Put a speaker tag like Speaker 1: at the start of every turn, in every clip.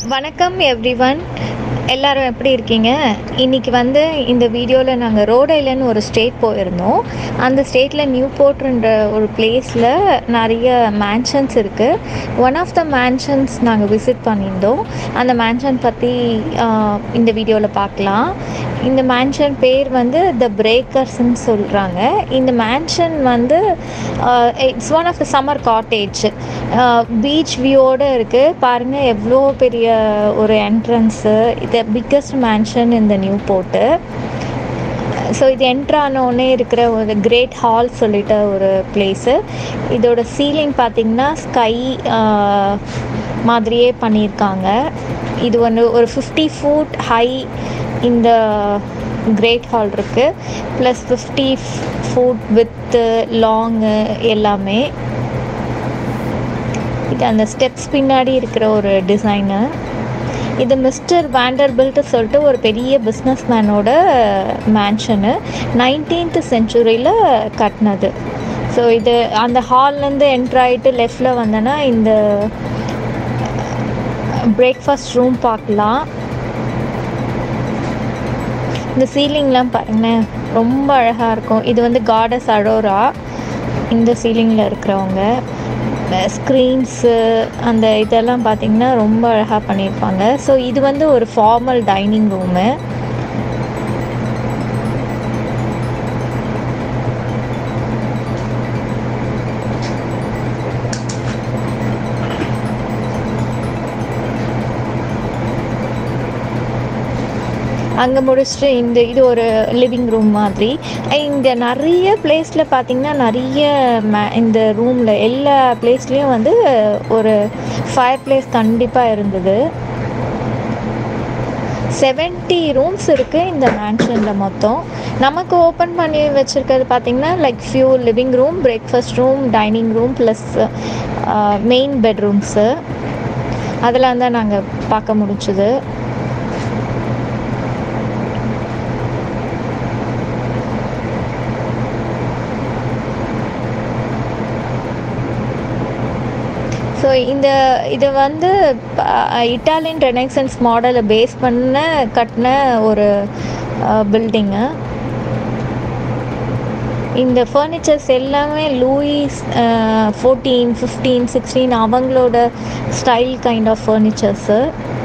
Speaker 1: வணக்கம் எவ்ரிவன் எல்லாரும் எப்படி இருக்கீங்க இன்னைக்கு வந்து இந்த வீடியோவில் நாங்கள் ரோட் ஐலண்ட் ஒரு ஸ்டேட் போயிருந்தோம் அந்த ஸ்டேட்டில் நியூ போர்ட்ன்ற ஒரு பிளேஸில் நிறைய மேன்ஷன்ஸ் இருக்குது ஒன் ஆஃப் த மேன்ஷன்ஸ் நாங்கள் விசிட் பண்ணியிருந்தோம் அந்த மேன்ஷன் பற்றி இந்த வீடியோவில் பார்க்கலாம் இந்த மேன்ஷன் பேர் வந்து த பிரேக்கர்ஸ்ன்னு சொல்கிறாங்க இந்த மேன்ஷன் வந்து it's one of the summer cottage beach வியூவோடு இருக்குது பாருங்கள் எவ்வளோ பெரிய ஒரு என்ட்ரன்ஸு இது பிக்கஸ்ட் மேன்ஷன் இந்த நியூ போர்ட்டு ஸோ இது என்ட்ரு ஆனோடனே இருக்கிற ஒரு கிரேட் ஹால் சொல்லிட்ட ஒரு பிளேஸு இதோட சீலிங் பார்த்திங்கன்னா ஸ்கை மாதிரியே பண்ணியிருக்காங்க இது ஒன்று ஒரு ஃபிஃப்டி ஃபுட் ஹை இந்த கிரேட் ஹால் இருக்குது plus fifty foot width long எல்லாமே இது அந்த ஸ்டெப்ஸ் பின்னாடி இருக்கிற ஒரு டிசைனு இது மிஸ்டர் வேண்டர்பில்ட்டு சொல்லிட்டு ஒரு பெரிய பிஸ்னஸ் மேனோட மேன்ஷனு நைன்டீன்த் செஞ்சுரியில் கட்டினது ஸோ இது அந்த ஹால்லேருந்து என்ட்ரு ஆகிட்டு லெஃப்டில் வந்தோன்னா இந்த பிரேக்ஃபாஸ்ட் ரூம் பார்க்கலாம் இந்த சீலிங்லாம் பாருங்களேன் ரொம்ப அழகாக இருக்கும் இது வந்து காடஸ் அரோரா இந்த சீலிங்கில் இருக்கிறவங்க ஸ்க்ரீன்ஸு அந்த இதெல்லாம் பார்த்திங்கன்னா ரொம்ப அழகாக பண்ணியிருப்பாங்க ஸோ இது வந்து ஒரு ஃபார்மல் டைனிங் ரூமு அங்கே முடிச்சுட்டு இந்த இது ஒரு லிவிங் ரூம் மாதிரி இங்கே நிறைய பிளேஸில் பார்த்திங்கன்னா நிறைய மே இந்த ரூமில் எல்லா பிளேஸ்லேயும் வந்து ஒரு ஃபயர் பிளேஸ் கண்டிப்பாக இருந்தது செவன்ட்டி ரூம்ஸ் இருக்குது இந்த மேன்ஷனில் மொத்தம் நமக்கு ஓப்பன் பண்ணி வச்சுருக்கிறது பார்த்திங்கன்னா like few living room breakfast room dining room plus main bedrooms அதெல்லாம் தான் நாங்கள் பார்க்க முடிச்சுது ஸோ இந்த இது வந்து இட்டாலியன் ரெனெக்சன்ஸ் மாடலை பேஸ் பண்ண கட்டின ஒரு பில்டிங்கு இந்த ஃபர்னிச்சர்ஸ் எல்லாமே லூயிஸ் ஃபோர்டீன் ஃபிஃப்டீன் சிக்ஸ்டீன் அவங்களோட style kind of furnitures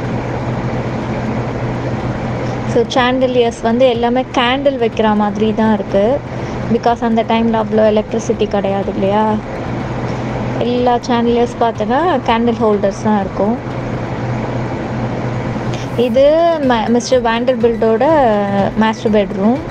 Speaker 1: so chandeliers வந்து எல்லாமே கேண்டில் வைக்கிற மாதிரி தான் இருக்குது பிகாஸ் அந்த டைமில் அவ்வளோ எலக்ட்ரிசிட்டி கிடையாது இல்லையா எல்லா சேனலியர்ஸ் பார்த்தோன்னா கேண்டில் ஹோல்டர்ஸ் தான் இருக்கும் இது மிஸ்டர் வேண்டர் பில்டோட மாஸ்டர் பெட்ரூம்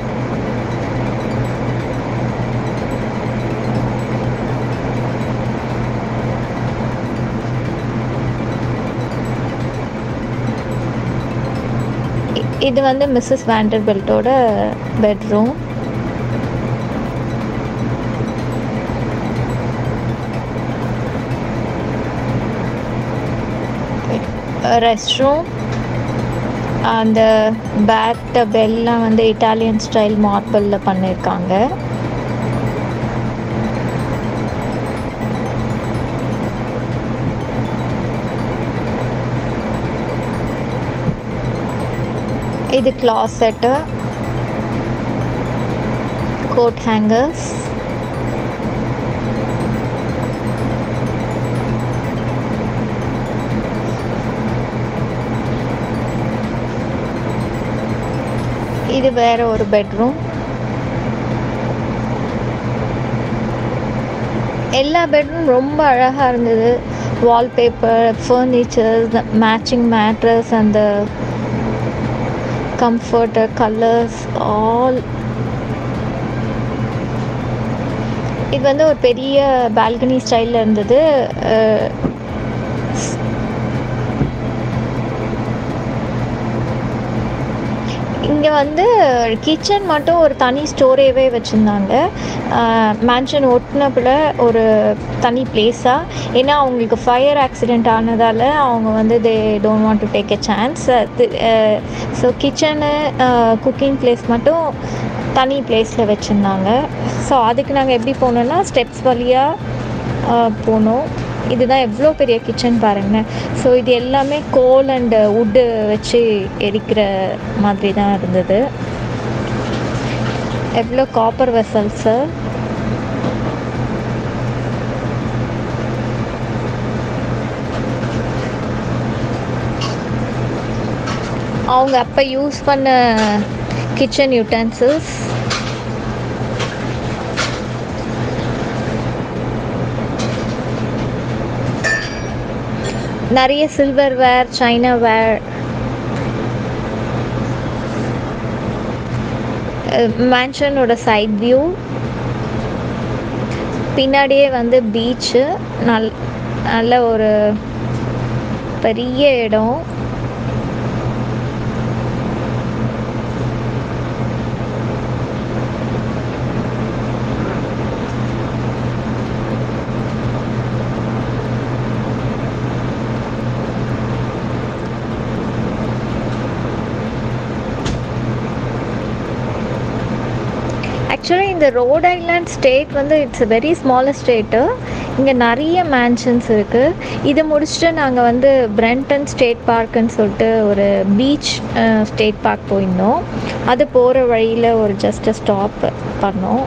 Speaker 1: இது வந்து மிஸ்ஸஸ் வேண்டர் பில்ட்டோட பெட்ரூம் ரெஸ்ட் ரூம் அந்த பேட் டப் எல்லாம் வந்து இட்டாலியன் ஸ்டைல் மார்பிளில் பண்ணியிருக்காங்க இது கிளாசெட்டு கோட் ஹேங்கர்ஸ் இது வேற ஒரு பெட்ரூம் எல்லா பெட்ரூம் ரொம்ப அழகாக இருந்தது வால்பேப்பர் ஃபர்னிச்சர்ஸ் மேட்சிங் மேட்ரஸ் அந்த கம்ஃபர்டர் கலர்ஸ் ஆல் இது வந்து ஒரு பெரிய பால்கனி ஸ்டைலில் இருந்தது இங்கே வந்து கிச்சன் மட்டும் ஒரு தனி ஸ்டோரேவே வச்சுருந்தாங்க மேன்ஷன் ஒட்டினப்பில் ஒரு தனி பிளேஸாக ஏன்னா அவங்களுக்கு ஃபயர் ஆக்சிடெண்ட் ஆனதால் அவங்க வந்து they don't want to take a chance so kitchen cooking place மட்டும் தனி பிளேஸில் வச்சுருந்தாங்க ஸோ அதுக்கு நாங்கள் எப்படி போனோன்னா ஸ்டெப்ஸ் வழியாக போனோம் இதுதான் எவ்வளோ பெரிய கிச்சன் பாருங்களேன் ஸோ இது எல்லாமே கோல் அண்டு வுட்டு வச்சு எரிக்கிற மாதிரி தான் இருந்தது எவ்வளோ காப்பர் வெசல்ஸு அவங்க அப்போ யூஸ் பண்ண கிச்சன் யூட்டன்சில்ஸ் நிறைய சில்வர் வேர் சைனா வேர் மேன்ஷனோட சைட் வியூ பின்னாடியே வந்து பீச்சு நல் நல்ல ஒரு பெரிய இடம் ஆக்சுவலி இந்த ரோட் ஐலாண்ட் ஸ்டேட் வந்து இட்ஸ் வெரி ஸ்மாலஸ்ட் ஸ்டேட்டு இங்கே நிறைய மேன்ஷன்ஸ் இருக்குது இதை முடிச்சுட்டு நாங்கள் வந்து பிரெண்டன் ஸ்டேட் பார்க்குன்னு சொல்லிட்டு ஒரு பீச் ஸ்டேட் பார்க் போயிருந்தோம் அது போகிற வழியில் ஒரு ஜஸ்ட் ஸ்டாப் பண்ணோம்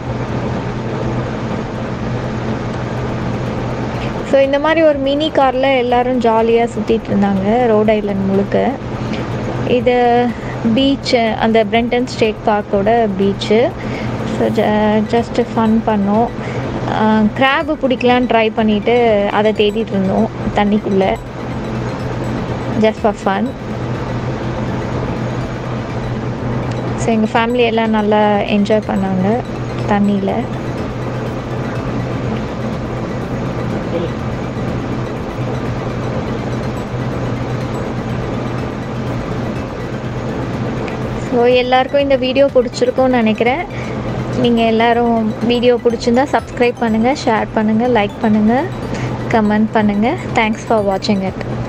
Speaker 1: ஸோ இந்த மாதிரி ஒரு மினி காரில் எல்லோரும் ஜாலியாக சுற்றிட்டு இருந்தாங்க ரோட் ஐலாண்ட் முழுக்க இது பீச்சு அந்த பிரெண்டன் ஸ்டேட் பார்க்கோட பீச்சு ஸோ ஜ ஜஸ்ட்டு ஃபன் பண்ணோம் க்ராபு பிடிக்கலான்னு ட்ரை பண்ணிவிட்டு அதை தேடிட்டு இருந்தோம் தண்ணிக்குள்ளே ஜஸ்ட் ஃபார் ஃபன் ஸோ எங்கள் ஃபேமிலி எல்லாம் நல்லா என்ஜாய் பண்ணாங்க தண்ணியில் ஸோ எல்லாருக்கும் இந்த வீடியோ பிடிச்சிருக்கும்னு நினைக்கிறேன் நீங்கள் எல்லோரும் வீடியோ பிடிச்சிருந்தா சப்ஸ்கிரைப் பண்ணுங்கள் ஷேர் பண்ணுங்கள் லைக் பண்ணுங்கள் கமெண்ட் பண்ணுங்கள் தேங்க்ஸ் ஃபார் வாட்சிங் இட்